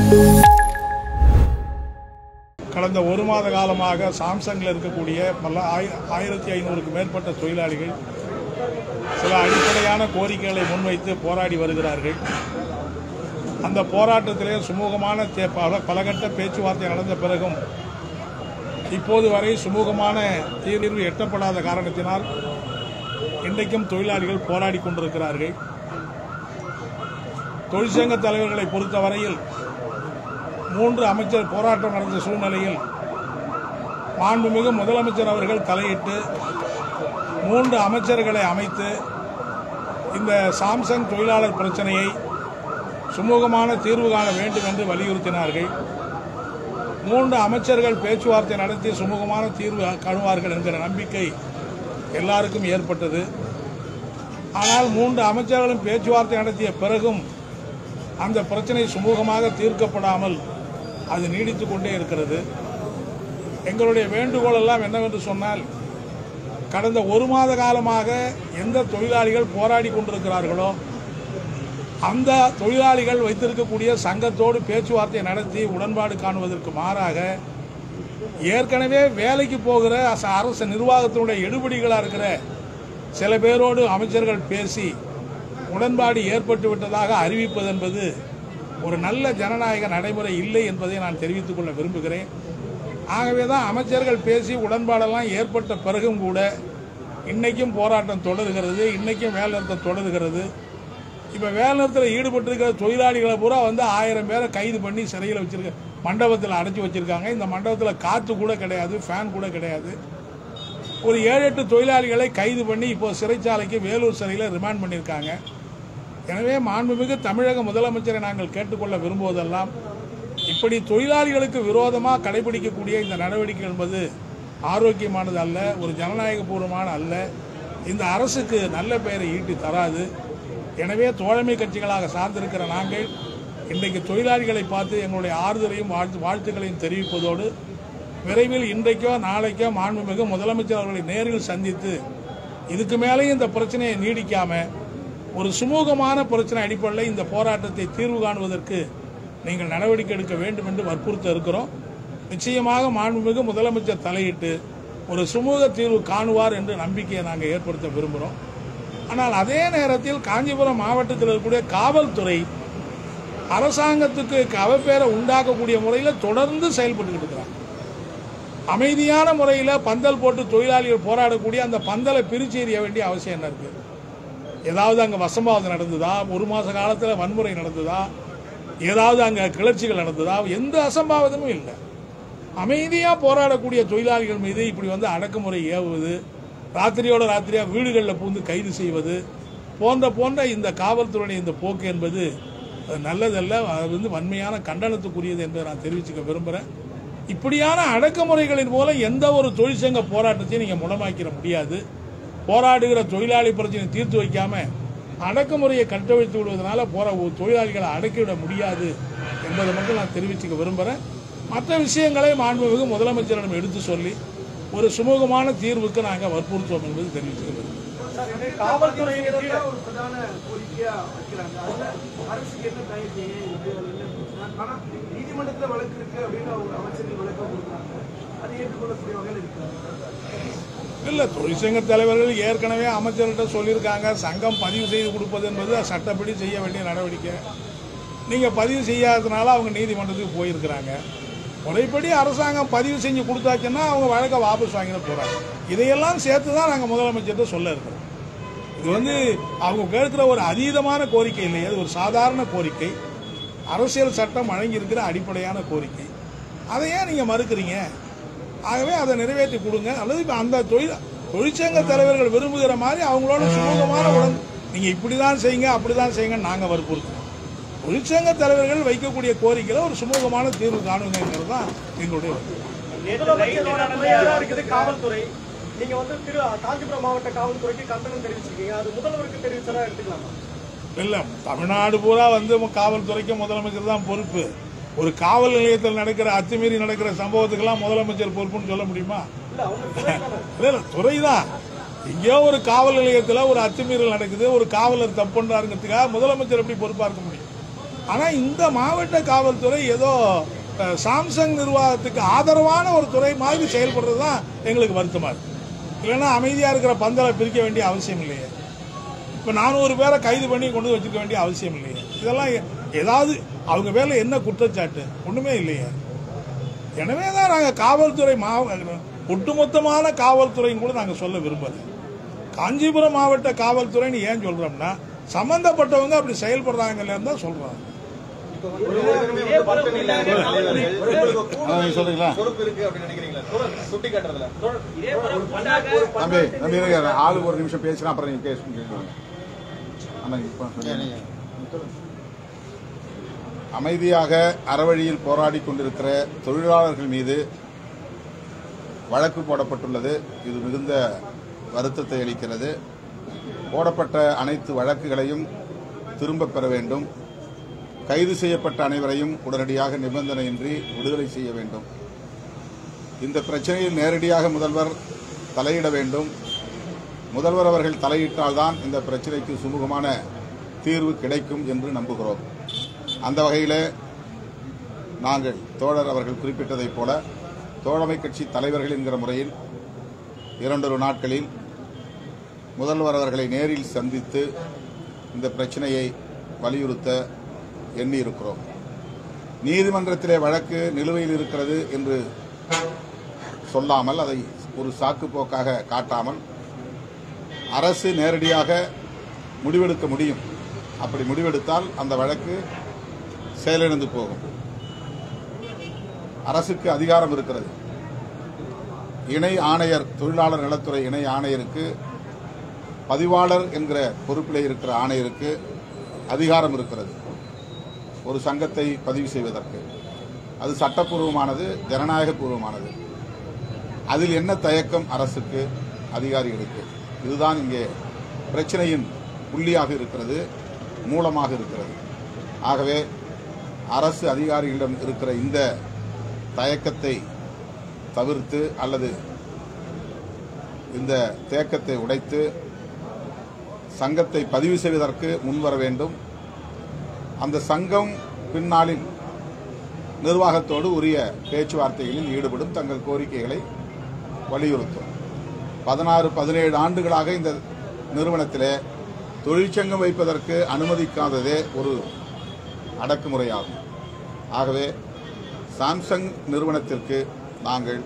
கடந்த ஒரு மாத காலமாக சாம்சங்கில் இருக்கக்கூடிய பல ஆய ஆயிரத்தி ஐநூறுக்கு மேற்பட்ட தொழிலாளிகள் சில அடிப்படையான கோரிக்கைகளை முன்வைத்து போராடி வருகிறார்கள் அந்த போராட்டத்திலே சுமூகமான தே- பல பலகட்ட பேச்சுவார்த்தை நடந்த பிறகும் இப்போது வரை சுமூகமான தீர்வு எட்டப்படாத காரணத்தினால் இன்றைக்கும் தொழிலாளிகள் போராடி கொண்டிருக்கிறார்கள் தொழிற்சங்க தலைவர்களை பொறுத்தவரையில் மூன்று அமைச்சர் போராட்டம் நடந்த சூழ்நிலையில் மாண்புமிகு முதலமைச்சர் அவர்கள் தலையிட்டு மூன்று அமைச்சர்களை அமைத்து இந்த சாம்சங் தொழிலாளர் பிரச்சனையை சுமூகமான தீர்வு காண வேண்டும் என்று வலியுறுத்தினார்கள் மூன்று அமைச்சர்கள் பேச்சுவார்த்தை நடத்தி சுமூகமான தீர்வு காணுவார்கள் என்கிற நம்பிக்கை எல்லாருக்கும் ஏற்பட்டது ஆனால் மூன்று அமைச்சர்களும் பேச்சுவார்த்தை நடத்திய பிறகும் அந்த பிரச்சனை சுமூகமாக தீர்க்கப்படாமல் அது நீடித்துக் கொண்டே இருக்கிறது எங்களுடைய வேண்டுகோள் எல்லாம் என்னவென்று சொன்னால் கடந்த ஒரு மாத காலமாக எந்த தொழிலாளிகள் போராடி கொண்டிருக்கிறார்களோ அந்த தொழிலாளிகள் வைத்திருக்கக்கூடிய சங்கத்தோடு பேச்சுவார்த்தை நடத்தி உடன்பாடு காணுவதற்கு மாறாக ஏற்கனவே வேலைக்கு போகிற அச- அரசு நிர்வாகத்தினுடைய எடுபடிகளாக இருக்கிற சில பேரோடு அமைச்சர்கள் பேசி உடன்பாடு ஏற்பட்டு விட்டதாக அறிவிப்பது என்பது ஒரு நல்ல ஜனநாயக நடைமுறை இல்லை என்பதை நான் தெரிவித்துக் கொள்ள விரும்புகிறேன் ஆகவே தான் அமைச்சர்கள் பேசி உடன்பாடெல்லாம் ஏற்பட்ட பிறகும் கூட இன்னைக்கும் போராட்டம் தொடர்கிறது இன்னைக்கும் வேலை நிறுத்தம் தொடர்கிறது இப்போ வேலை நிறுத்தத்தில் ஈடுபட்டிருக்கிற தொழிலாளிகளை பூரா வந்து ஆயிரம் பேரை கைது பண்ணி சிறையில் வச்சிருக்க மண்டபத்தில் அடைச்சி வச்சிருக்காங்க இந்த மண்டபத்தில் காற்று கூட கிடையாது ஃபேன் கூட கிடையாது ஒரு ஏழு எட்டு தொழிலாளிகளை கைது பண்ணி இப்போ சிறைச்சாலைக்கு வேலூர் சிறையில் ரிமாண்ட் பண்ணியிருக்காங்க எனவே மாண்புமிகு தமிழக முதலமைச்சரை நாங்கள் கேட்டுக்கொள்ள விரும்புவதெல்லாம் இப்படி தொழிலாளிகளுக்கு விரோதமாக கடைபிடிக்கக்கூடிய இந்த நடவடிக்கை என்பது ஆரோக்கியமானது அல்ல ஒரு ஜனநாயகபூர்வமான அல்ல இந்த அரசுக்கு நல்ல பெயரை ஈட்டி தராது எனவே தோழமை கட்சிகளாக சார்ந்திருக்கிற நாங்கள் இன்றைக்கு தொழிலாளிகளை பார்த்து எங்களுடைய ஆறுதலையும் வாழ்த்து வாழ்த்துக்களையும் தெரிவிப்பதோடு விரைவில் இன்றைக்கோ நாளைக்கோ மாண்புமிகு முதலமைச்சர் அவர்களை நேரில் சந்தித்து இதுக்கு மேலேயும் இந்த பிரச்சனையை நீடிக்காம ஒரு சுமூகமான பிரச்சனை அடிப்படையில் இந்த போராட்டத்தை தீர்வு காணுவதற்கு நீங்கள் நடவடிக்கை எடுக்க வேண்டும் என்று வற்புறுத்த இருக்கிறோம் நிச்சயமாக மாண்புமிகு முதலமைச்சர் தலையிட்டு ஒரு சுமூக தீர்வு காணுவார் என்று நம்பிக்கையை நாங்கள் ஏற்படுத்த விரும்புகிறோம் ஆனால் அதே நேரத்தில் காஞ்சிபுரம் மாவட்டத்தில் இருக்கக்கூடிய காவல்துறை அரசாங்கத்துக்கு அவப்பேரை உண்டாக்கக்கூடிய முறையில் தொடர்ந்து செயல்பட்டுக்கிட்டு இருக்கிறாங்க அமைதியான முறையில் பந்தல் போட்டு தொழிலாளிகள் போராடக்கூடிய அந்த பந்தலை பிரிச்சு எறிய வேண்டிய அவசியம் என்ன இருக்கு ஏதாவது அங்கே வசம்பாவதம் நடந்ததா ஒரு மாச காலத்தில் வன்முறை நடந்ததா ஏதாவது அங்கே கிளர்ச்சிகள் நடந்ததா எந்த அசம்பாவிதமும் இல்லை அமைதியாக போராடக்கூடிய தொழிலாளிகள் மீது இப்படி வந்து அடக்குமுறை ஏவுவது ராத்திரியோட ராத்திரியா வீடுகளில் பூந்து கைது செய்வது போன்ற போன்ற இந்த காவல்துறையுடைய இந்த போக்கு என்பது அது நல்லதல்ல அது வந்து வன்மையான கண்டனத்துக்குரியது என்று நான் தெரிவிச்சுக்க விரும்புகிறேன் இப்படியான அடக்குமுறைகளின் மூலம் எந்த ஒரு தொழிற்சங்க போராட்டத்தையும் நீங்கள் முடமாக்கிட முடியாது போராடுகிற தொழிலாளி பிரச்சனை தீர்த்து வைக்காம அடக்குமுறையை கட்டவிழ்த்து விடுவதனால போற தொழிலாளிகளை அடக்கிவிட முடியாது என்பதை மட்டும் நான் தெரிவிச்சுக்க விரும்புகிறேன் மற்ற விஷயங்களை மாண்புமிகு முதலமைச்சரிடம் எடுத்து சொல்லி ஒரு சுமூகமான தீர்வுக்கு நாங்கள் வற்புறுத்துவோம் என்பது தெரிவிச்சுக்க விரும்புகிறேன் காவல்துறையின் ஒரு பிரதான கோரிக்கையா வைக்கிறாங்க அதுல அரசுக்கு என்ன தயக்கம் ஏன் இது இல்லை ஆனா நீதிமன்றத்துல வழக்கு இருக்கு அப்படின்னு அவங்க அமைச்சர்கள் விளக்கம் கொடுக்குறாங்க அது ஏற்றுக்கொள்ளக்கூடிய வகையில் இருக்கிறாங்க இல்லை தொழிற்சங்க தலைவர்கள் ஏற்கனவே அமைச்சர்கிட்ட சொல்லியிருக்காங்க சங்கம் பதிவு செய்து கொடுப்பது என்பது சட்டப்படி செய்ய வேண்டிய நடவடிக்கை நீங்கள் பதிவு செய்யாததுனால அவங்க நீதிமன்றத்துக்கு போயிருக்கிறாங்க முறைப்படி அரசாங்கம் பதிவு செஞ்சு கொடுத்தாச்சுன்னா அவங்க வழக்கை வாபஸ் வாங்கிட போகிறாங்க இதையெல்லாம் சேர்த்து தான் நாங்கள் முதலமைச்சர்கிட்ட சொல்ல இருக்கிறோம் இது வந்து அவங்க கேட்கிற ஒரு அதீதமான கோரிக்கை இல்லை அது ஒரு சாதாரண கோரிக்கை அரசியல் சட்டம் வழங்கியிருக்கிற அடிப்படையான கோரிக்கை அதை ஏன் நீங்கள் மறுக்கிறீங்க ஆகவே அதை நிறைவேற்றி கொடுங்க அல்லது இப்போ அந்த தொழில் தொழிற்சங்க தலைவர்கள் விரும்புகிற மாதிரி அவங்களோட சுமூகமான உடன் நீங்கள் இப்படி தான் செய்யுங்க அப்படி தான் செய்யுங்க நாங்கள் வற்புறுத்துறோம் தொழிற்சங்க தலைவர்கள் வைக்கக்கூடிய கோரிக்கையில் ஒரு சுமூகமான தீர்வு காணுங்கிறது தான் எங்களுடைய விருப்பம். முதலமைச்சரோட துறையா இருக்குது காவல்துறை நீங்க வந்து திரு காஞ்சிபுரம் மாவட்ட காவல்துறைக்கு கண்டனம் தெரிவிச்சிருக்கீங்க அது முதல்வருக்கு தெரிவிச்சதா எடுத்துக்கலாமா இல்லை தமிழ்நாடு பூரா வந்து காவல்துறைக்கு முதலமைச்சர் தான் பொறுப்பு ஒரு காவல் நிலையத்தில் நடக்கிற அத்துமீறி நடக்கிற சம்பவத்துக்கெல்லாம் முதலமைச்சர் பொறுப்புன்னு சொல்ல முடியுமா இல்ல அவங்க துறை தானே. இல்லை இல்லை துறை தான் எங்கேயோ ஒரு காவல் நிலையத்தில் ஒரு அத்துமீறல் நடக்குது ஒரு காவலர் தப்பு பண்றாருங்கிறதுக்காக முதலமைச்சர் எப்படி பொறுப்பாக இருக்க முடியும் ஆனால் இந்த மாவட்ட காவல்துறை ஏதோ அஹ், சாம்சங் நிர்வாகத்துக்கு ஆதரவான ஒரு துறை மாதிரி செயல்படுறது தான் எங்களுக்கு வருத்தமாக இருக்கு இல்லைன்னா அமைதியாக இருக்கிற பந்தலை பிரிக்க வேண்டிய அவசியம் இல்லையே இப்போ நானூறு பேரை கைது பண்ணி கொண்டு வச்சிருக்க வேண்டிய அவசியம் இல்லையே இதெல்லாம் எ- ஏதாவது அவங்க பேரில் என்ன குற்றச்சாட்டு ஒன்றுமே இல்லையே எனவே தான் நாங்கள் காவல்துறை மாவ ஒட்டுமொத்தமான காவல்துறைன்னு கூட நாங்கள் சொல்ல விரும்பலை காஞ்சிபுரம் மாவட்ட காவல்துறைன்னு ஏன் சொல்கிறோம்னா சம்மந்தப்பட்டவங்க அப்படி செயல்படுறாங்கன்னு தான் சொல்கிறாங்க அதான் நீங்க சொல்றீங்களா பொறுப்பு இருக்கு அப்படின்னு நினைக்கிறீங்களா தொடர் சுட்டி காட்டுறதுல தம்பி தம்பி இருங்க ஆளுக்கு ஒரு நிமிஷம் பேசினா அப்புறம் நீங்க பேசுங்க ஆமா இப்போ சொல்லுங்க. அமைதியாக அறவழியில் போராடி கொண்டிருக்கிற தொழிலாளர்கள் மீது வழக்கு போடப்பட்டுள்ளது இது மிகுந்த வருத்தத்தை அளிக்கிறது போடப்பட்ட அனைத்து வழக்குகளையும் திரும்பப் பெற வேண்டும் கைது செய்யப்பட்ட அனைவரையும் உடனடியாக நிபந்தனையின்றி விடுதலை செய்ய வேண்டும் இந்த பிரச்சனையில் நேரடியாக முதல்வர் தலையிட வேண்டும் முதல்வர் அவர்கள் தலையிட்டால்தான் இந்த பிரச்சனைக்கு சுமூகமான தீர்வு கிடைக்கும் என்று நம்புகிறோம் அந்த வகையில் நாங்கள் தோழர் அவர்கள் குறிப்பிட்டதைப் போல தோழமை கட்சி தலைவர்கள் என்கிற முறையில் இரண்டொரு நாட்களில் முதல்வர் அவர்களை நேரில் சந்தித்து இந்த பிரச்சனையை வலியுறுத்த எண்ணியிருக்கிறோம் நீதிமன்றத்திலே வழக்கு நிலுவையில் இருக்கிறது என்று சொல்லாமல் அதை ஒரு சாக்கு போக்காக காட்டாமல் அரசு நேரடியாக முடிவெடுக்க முடியும் அப்படி முடிவெடுத்தால் அந்த வழக்கு செயலிழந்து போகும் அரசுக்கு அதிகாரம் இருக்கிறது இணை ஆணையர் தொழிலாளர் நலத்துறை இணை ஆணையருக்கு பதிவாளர் என்கிற பொறுப்பிலே இருக்கிற ஆணையருக்கு அதிகாரம் இருக்கிறது ஒரு சங்கத்தை பதிவு செய்வதற்கு அது சட்டப்பூர்வமானது ஜனநாயக பூர்வமானது அதில் என்ன தயக்கம் அரசுக்கு அதிகாரிகளுக்கு இதுதான் இங்கே பிரச்சனையின் புள்ளியாக இருக்கிறது மூலமாக இருக்கிறது ஆகவே அரசு அதிகாரிகளிடம் இருக்கிற இந்த தயக்கத்தை தவிர்த்து அல்லது இந்த தேக்கத்தை உடைத்து சங்கத்தை பதிவு செய்வதற்கு முன்வர வேண்டும் அந்த சங்கம் பின்னாளில் நிர்வாகத்தோடு உரிய பேச்சுவார்த்தைகளில் ஈடுபடும் தங்கள் கோரிக்கைகளை வலியுறுத்தும் பதினாறு பதினேழு ஆண்டுகளாக இந்த நிறுவனத்திலே தொழிற்சங்கம் வைப்பதற்கு அனுமதிக்காததே ஒரு அடக்குமுறையாகும் ஆகவே சாம்சங் நிறுவனத்திற்கு நாங்கள்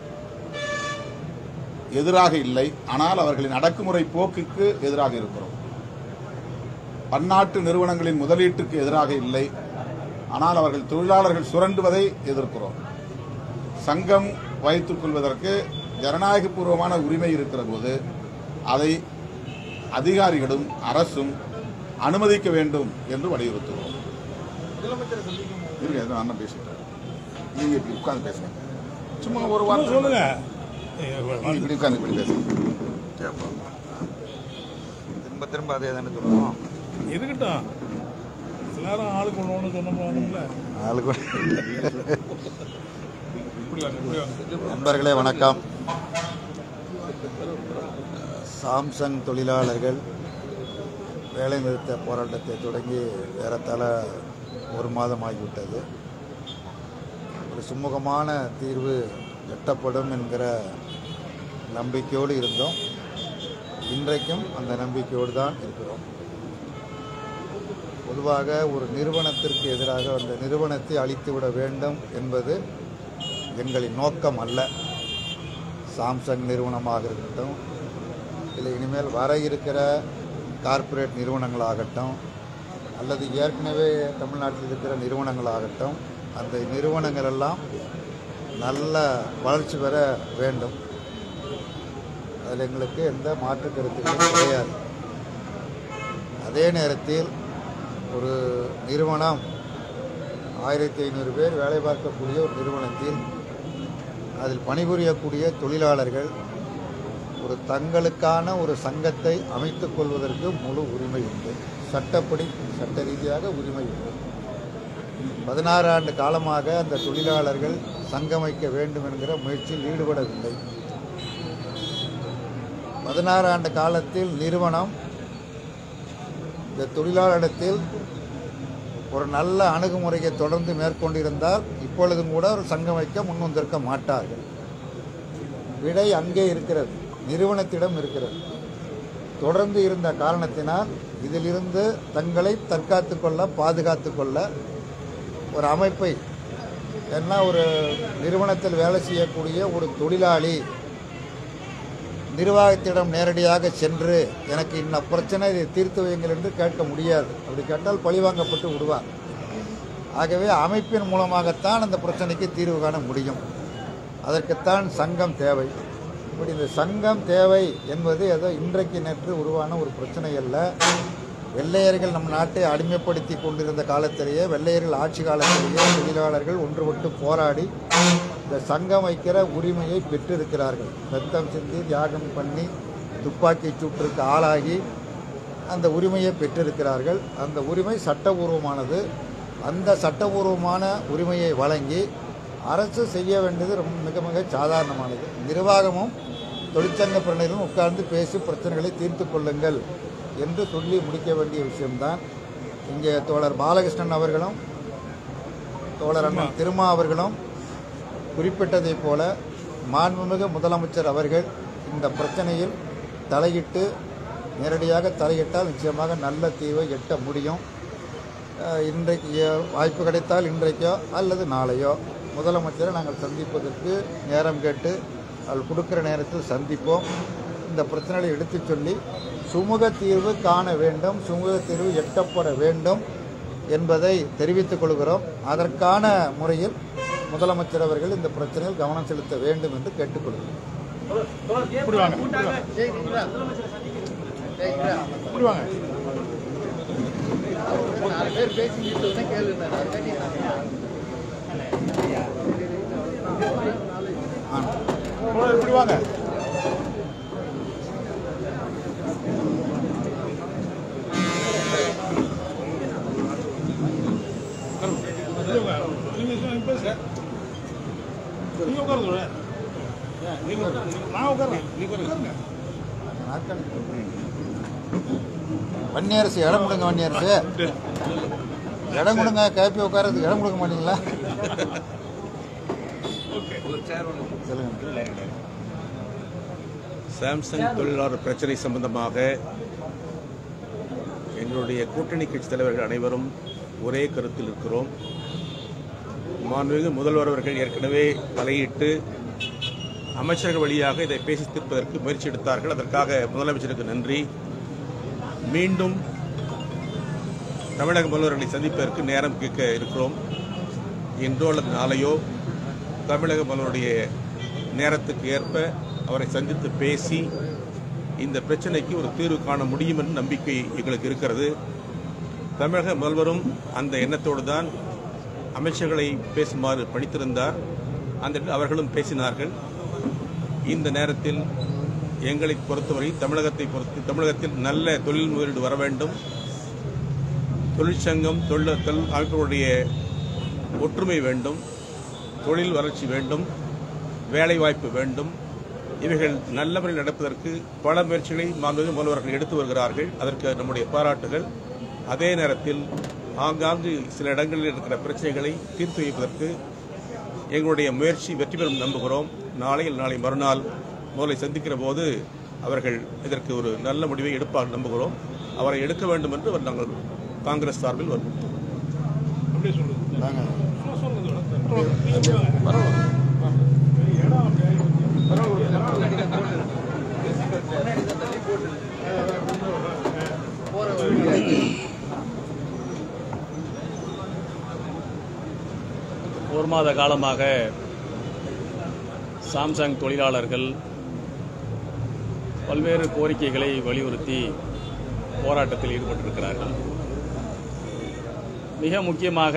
எதிராக இல்லை ஆனால் அவர்களின் அடக்குமுறை போக்குக்கு எதிராக இருக்கிறோம் பன்னாட்டு நிறுவனங்களின் முதலீட்டுக்கு எதிராக இல்லை ஆனால் அவர்கள் தொழிலாளர்கள் சுரண்டுவதை எதிர்க்கிறோம் சங்கம் வைத்துக் கொள்வதற்கு ஜனநாயகபூர்வமான உரிமை இருக்கிற போது அதை அதிகாரிகளும் அரசும் அனுமதிக்க வேண்டும் என்று வலியுறுத்துகிறோம் இருங்க ஏதோ அண்ணன் பேசிட்டார் நீங்க இப்படி உட்கார்ந்து பேசுங்க சும்மா ஒரு சும்மா வார்த்தை சொல்லுங்க நீங்க இப்படி உட்கார்ந்து இப்படி பேசுங்க திரும்ப திரும்ப அதே தானே சொல்லணும் இருக்கட்டும் எல்லாரும் ஆளுக்கு ஒன்று ஒன்று சொன்ன போகணும்ல இப்படி வாங்க இப்படி வாங்க நண்பர்களே வணக்கம் சாம்சங் தொழிலாளர்கள் வேலைநிறுத்த போராட்டத்தை தொடங்கி ஏறத்தாழ ஒரு மாதம் ஆகிவிட்டது ஒரு சுமூகமான தீர்வு எட்டப்படும் என்கிற நம்பிக்கையோடு இருந்தோம் இன்றைக்கும் அந்த நம்பிக்கையோடு தான் இருக்கிறோம் பொதுவாக ஒரு நிறுவனத்திற்கு எதிராக அந்த நிறுவனத்தை அழித்துவிட வேண்டும் என்பது எங்களின் நோக்கம் அல்ல சாம்சங் நிறுவனமாக இருக்கட்டும் இல்லை இனிமேல் வர இருக்கிற கார்ப்பரேட் நிறுவனங்களாகட்டும் அல்லது ஏற்கனவே தமிழ்நாட்டில் இருக்கிற நிறுவனங்களாகட்டும் அந்த நிறுவனங்கள் எல்லாம் நல்ல வளர்ச்சி பெற வேண்டும் அதில் எங்களுக்கு எந்த மாற்று கருத்துக்களும் கிடையாது அதே நேரத்தில் ஒரு நிறுவனம் ஆயிரத்தி ஐநூறு பேர் வேலை பார்க்கக்கூடிய ஒரு நிறுவனத்தில் அதில் பணிபுரியக்கூடிய தொழிலாளர்கள் ஒரு தங்களுக்கான ஒரு சங்கத்தை அமைத்துக் கொள்வதற்கு முழு உரிமை உண்டு சட்டப்படி சட்ட ரீதியாக உரிமை உண்டு பதினாறு ஆண்டு காலமாக அந்த தொழிலாளர்கள் சங்கமைக்க வேண்டும் என்கிற முயற்சியில் ஈடுபடவில்லை பதினாறு ஆண்டு காலத்தில் நிறுவனம் இந்த தொழிலாளரிடத்தில் ஒரு நல்ல அணுகுமுறையை தொடர்ந்து மேற்கொண்டிருந்தால் இப்பொழுதும் கூட ஒரு சங்கம் வைக்க முன் வந்திருக்க மாட்டார்கள் விடை அங்கே இருக்கிறது நிறுவனத்திடம் இருக்கிறது தொடர்ந்து இருந்த காரணத்தினால் இதிலிருந்து தங்களை தற்காத்து கொள்ள பாதுகாத்து கொள்ள ஒரு அமைப்பை என்ன ஒரு நிறுவனத்தில் வேலை செய்யக்கூடிய ஒரு தொழிலாளி நிர்வாகத்திடம் நேரடியாக சென்று எனக்கு இன்ன பிரச்சனை இதை தீர்த்து வையுங்கள் என்று கேட்க முடியாது அப்படி கேட்டால் பழிவாங்கப்பட்டு விடுவார் ஆகவே அமைப்பின் மூலமாகத்தான் அந்த பிரச்சனைக்கு தீர்வு காண முடியும் அதற்குத்தான் சங்கம் தேவை இப்படி இந்த சங்கம் தேவை என்பது ஏதோ இன்றைக்கு நேற்று உருவான ஒரு பிரச்சனை அல்ல வெள்ளையர்கள் நம் நாட்டை அடிமைப்படுத்தி கொண்டிருந்த காலத்திலேயே வெள்ளையர்கள் ஆட்சி காலத்திலேயே தொழிலாளர்கள் ஒன்றுபட்டு போராடி இந்த சங்கம் வைக்கிற உரிமையை பெற்றிருக்கிறார்கள் ரத்தம் சிந்தி தியாகம் பண்ணி துப்பாக்கி சூட்டிற்கு ஆளாகி அந்த உரிமையை பெற்றிருக்கிறார்கள் அந்த உரிமை சட்டபூர்வமானது அந்த சட்டபூர்வமான உரிமையை வழங்கி அரசு செய்ய வேண்டியது ரொம்ப மிக மிக சாதாரணமானது நிர்வாகமும் தொழிற்சங்க பிரதிநிதிகளும் உட்கார்ந்து பேசி பிரச்சனைகளை தீர்த்து கொள்ளுங்கள் என்று சொல்லி முடிக்க வேண்டிய விஷயம்தான் இங்கே தோழர் பாலகிருஷ்ணன் அவர்களும் தோழர் அண்ணன் திருமா அவர்களும் குறிப்பிட்டதைப் போல மாண்புமிகு முதலமைச்சர் அவர்கள் இந்த பிரச்சனையில் தலையிட்டு நேரடியாக தலையிட்டால் நிச்சயமாக நல்ல தீர்வை எட்ட முடியும் அஹ், இன்றைக்கு அஹ், வாய்ப்பு கிடைத்தால் இன்றைக்கோ அல்லது நாளையோ முதலமைச்சரை நாங்கள் சந்திப்பதற்கு நேரம் கேட்டு அவள் கொடுக்குற நேரத்தில் சந்திப்போம் இந்த பிரச்சனைகளை எடுத்துச் சொல்லி சுமூக தீர்வு காண வேண்டும் சுமூக தீர்வு எட்டப்பட வேண்டும் என்பதை தெரிவித்துக் கொள்கிறோம் அதற்கான முறையில் முதலமைச்சர் அவர்கள் இந்த பிரச்சனையில் கவனம் செலுத்த வேண்டும் என்று கேட்டுக்கொள்கிறோம் இப்படி வாங்க இப்படி வாங்க. இப்படி வாங்க தோழர், இப்படி வாங்க இப்படி வாங்க. நீங்க நீங்க பேசுங்க நீங்க உட்காருங்க தோழர். நீங்க உட்காருங்க. நான் உட்காருங்க நீங்க உட்காருங்க வன்னியரசு இடம் கொடுங்க வன்னியரசு இடம் கொடுங்க கேப்பி உட்காரதுக்கு இடம் கொடுக்க மாட்டீங்களா சொல்லுங்க சாம்சங் தொழிலாளர் பிரச்சனை சம்பந்தமாக எங்களுடைய கூட்டணி கட்சி தலைவர்கள் அனைவரும் ஒரே கருத்தில் இருக்கிறோம் மாண்புமிகு முதல்வர் அவர்கள் ஏற்கனவே தலையிட்டு அமைச்சர்கள் வழியாக இதை பேசி தீர்ப்பதற்கு முயற்சி எடுத்தார்கள் அதற்காக முதலமைச்சருக்கு நன்றி மீண்டும் தமிழக முதல்வர்களை சந்திப்பதற்கு நேரம் கேட்க இருக்கிறோம் இன்றோ அல்லது நாளையோ தமிழக முதல்வருடைய நேரத்துக்கு ஏற்ப அவரை சந்தித்து பேசி இந்த பிரச்சனைக்கு ஒரு தீர்வு காண முடியும் என்ற நம்பிக்கை எங்களுக்கு இருக்கிறது தமிழக முதல்வரும் அந்த எண்ணத்தோடு தான் அமைச்சர்களை பேசுமாறு பணித்திருந்தார் அந்த இடத்தில் அவர்களும் பேசினார்கள் இந்த நேரத்தில் எங்களை பொறுத்தவரை தமிழகத்தை பொறுத்து தமிழகத்தில் நல்ல தொழில் முதலீடு வர வேண்டும் தொழிற்சங்கம் தொழில் தொழில் அமைப்புகளுடைய ஒற்றுமை வேண்டும் தொழில் வளர்ச்சி வேண்டும் வேலைவாய்ப்பு வேண்டும் இவைகள் நல்ல முறையில் நடப்பதற்கு பல முயற்சிகளை மாண்புமிகு முதல்வர்கள் எடுத்து வருகிறார்கள் அதற்கு நம்முடைய பாராட்டுகள் அதே நேரத்தில் ஆங்காங்கு சில இடங்களில் இருக்கிற பிரச்சனைகளை தீர்த்து வைப்பதற்கு எங்களுடைய முயற்சி வெற்றி பெறும் நம்புகிறோம் நாளையில் நாளை மறுநாள் முதலை சந்திக்கிற போது அவர்கள் இதற்கு ஒரு நல்ல முடிவை எடுப்பார் நம்புகிறோம் அவரை எடுக்க வேண்டும் என்று நாங்கள் காங்கிரஸ் சார்பில் வற்புறுத்தோம் அப்படியே சொல்லுங்க வாங்க ஒரு மாத காலமாக சாம்சங் தொழிலாளர்கள் பல்வேறு கோரிக்கைகளை வலியுறுத்தி போராட்டத்தில் ஈடுபட்டிருக்கிறார்கள் மிக முக்கியமாக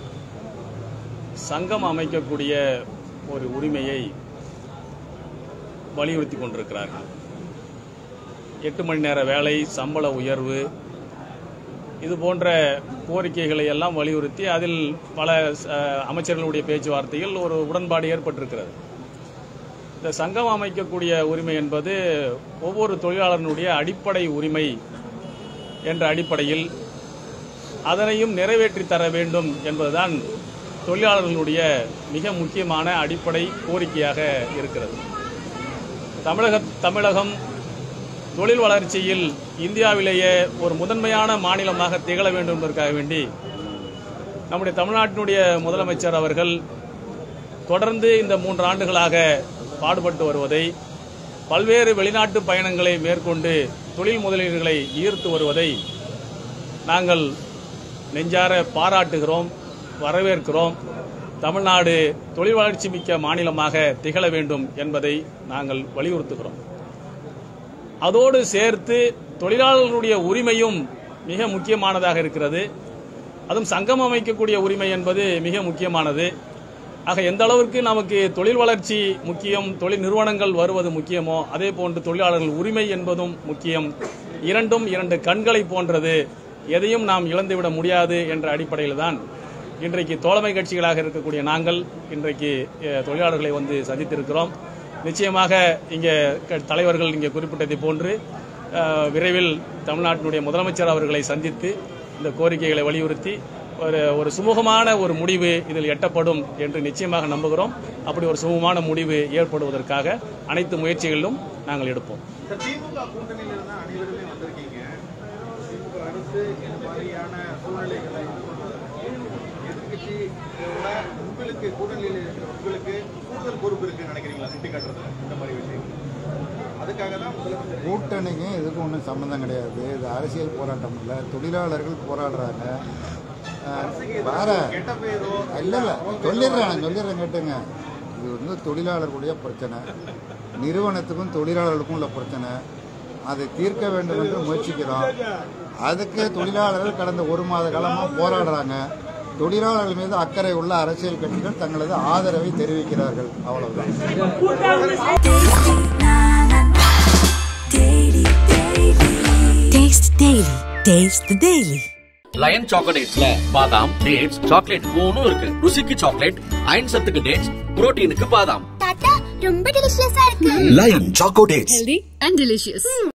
சங்கம் அமைக்கக்கூடிய ஒரு உரிமையை வலியுறுத்தி கொண்டிருக்கிறார்கள் எட்டு மணி நேர வேலை சம்பள உயர்வு இது போன்ற கோரிக்கைகளை எல்லாம் வலியுறுத்தி அதில் பல அஹ், அமைச்சர்களுடைய பேச்சுவார்த்தையில் ஒரு உடன்பாடு ஏற்பட்டிருக்கிறது இந்த சங்கம் அமைக்கக்கூடிய உரிமை என்பது ஒவ்வொரு தொழிலாளர்களுடைய அடிப்படை உரிமை என்ற அடிப்படையில் அதனையும் நிறைவேற்றி தர வேண்டும் என்பதுதான் தொழிலாளர்களுடைய மிக முக்கியமான அடிப்படை கோரிக்கையாக இருக்கிறது தமிழக தமிழகம் தொழில் வளர்ச்சியில் இந்தியாவிலேயே ஒரு முதன்மையான மாநிலமாக திகழ வேண்டும் என்பதற்காக வேண்டி நம்முடைய தமிழ்நாட்டினுடைய முதலமைச்சர் அவர்கள் தொடர்ந்து இந்த மூன்று ஆண்டுகளாக பாடுபட்டு வருவதை பல்வேறு வெளிநாட்டு பயணங்களை மேற்கொண்டு தொழில் முதலீடுகளை ஈர்த்து வருவதை நாங்கள் நெஞ்சார பாராட்டுகிறோம் வரவேற்கிறோம் தமிழ்நாடு தொழில் வளர்ச்சி மிக்க மாநிலமாக திகழ வேண்டும் என்பதை நாங்கள் வலியுறுத்துகிறோம் அதோடு சேர்த்து தொழிலாளர்களுடைய உரிமையும் மிக முக்கியமானதாக இருக்கிறது அதுவும் சங்கம் அமைக்கக்கூடிய உரிமை என்பது மிக முக்கியமானது ஆக எந்த அளவிற்கு நமக்கு தொழில் வளர்ச்சி முக்கியம் தொழில் நிறுவனங்கள் வருவது முக்கியமோ அதே போன்று தொழிலாளர்கள் உரிமை என்பதும் முக்கியம் இரண்டும் இரண்டு கண்களை போன்றது எதையும் நாம் இழந்துவிட முடியாது என்ற அடிப்படையில் தான் இன்றைக்கு தோழமை கட்சிகளாக இருக்கக்கூடிய நாங்கள் இன்றைக்கு அஹ், தொழிலாளர்களை வந்து சந்தித்திருக்கிறோம் நிச்சயமாக இங்கே க- தலைவர்கள் இங்கே குறிப்பிட்டதை போன்று அஹ், விரைவில் தமிழ்நாட்டினுடைய முதலமைச்சர் அவர்களை சந்தித்து இந்த கோரிக்கைகளை வலியுறுத்தி ஒரு ஒரு சுமூகமான ஒரு முடிவு இதில் எட்டப்படும் என்று நிச்சயமாக நம்புகிறோம் அப்படி ஒரு சுமூகமான முடிவு ஏற்படுவதற்காக அனைத்து முயற்சிகளிலும் நாங்கள் எடுப்போம் சார், திமுக கூட்டணியில இருந்தா அனைவருமே வந்திருக்கீங்க திமுக அரசு இந்த மாதிரியான சூழ்நிலைகளை எதிர்கட்சியோட உங்களுக்கு கூட்டணியில் இருக்கிற உங்களுக்கு கூடுதல் பொறுப்பு இருக்குன்னு நினைக்கிறீங்களா சுட்டி காட்டுறது இந்த மாதிரி விஷயம் அதுக்காக தான் முதலமைச்சர் கூட்டணிக்கும் இதுக்கும் ஒன்றும் சம்மந்தம் கிடையாது இது அரசியல் போராட்டம் இல்லை தொழிலாளர்கள் போராடுறாங்க அஹ், வேற கெட்ட பேரோ இல்லை இல்லை சொல்லிடுறேன் நான் சொல்லிடுறேன் கேட்டுங்க இது வந்து தொழிலாளர்களுடைய பிரச்சனை நிறுவனத்துக்கும் தொழிலாளர்களுக்கும் உள்ள பிரச்சனை அதை தீர்க்க வேண்டும் என்று முயற்சிக்கிறோம் அதுக்கு தொழிலாளர்கள் கடந்த ஒரு மாத காலமாக போராடுறாங்க தொழிலாளர்கள் மீது அக்கறை உள்ள அரசியல் கட்சிகள் தங்களது ஆதரவை தெரிவிக்கிறார்கள் அவ்வளவுதான் Taste Daily. Taste the Daily. Lion சாக்லேட்ஸ்ல பாதாம் டேட்ஸ் சாக்லேட் மூணும் இருக்கு ருசிக்கு சாக்லேட் அயன் சத்துக்கு டேட்ஸ் புரோட்டீனுக்கு பாதாம் தாத்தா ரொம்ப டெலிஷியஸா இருக்கு Lion choco dates Healthy and delicious.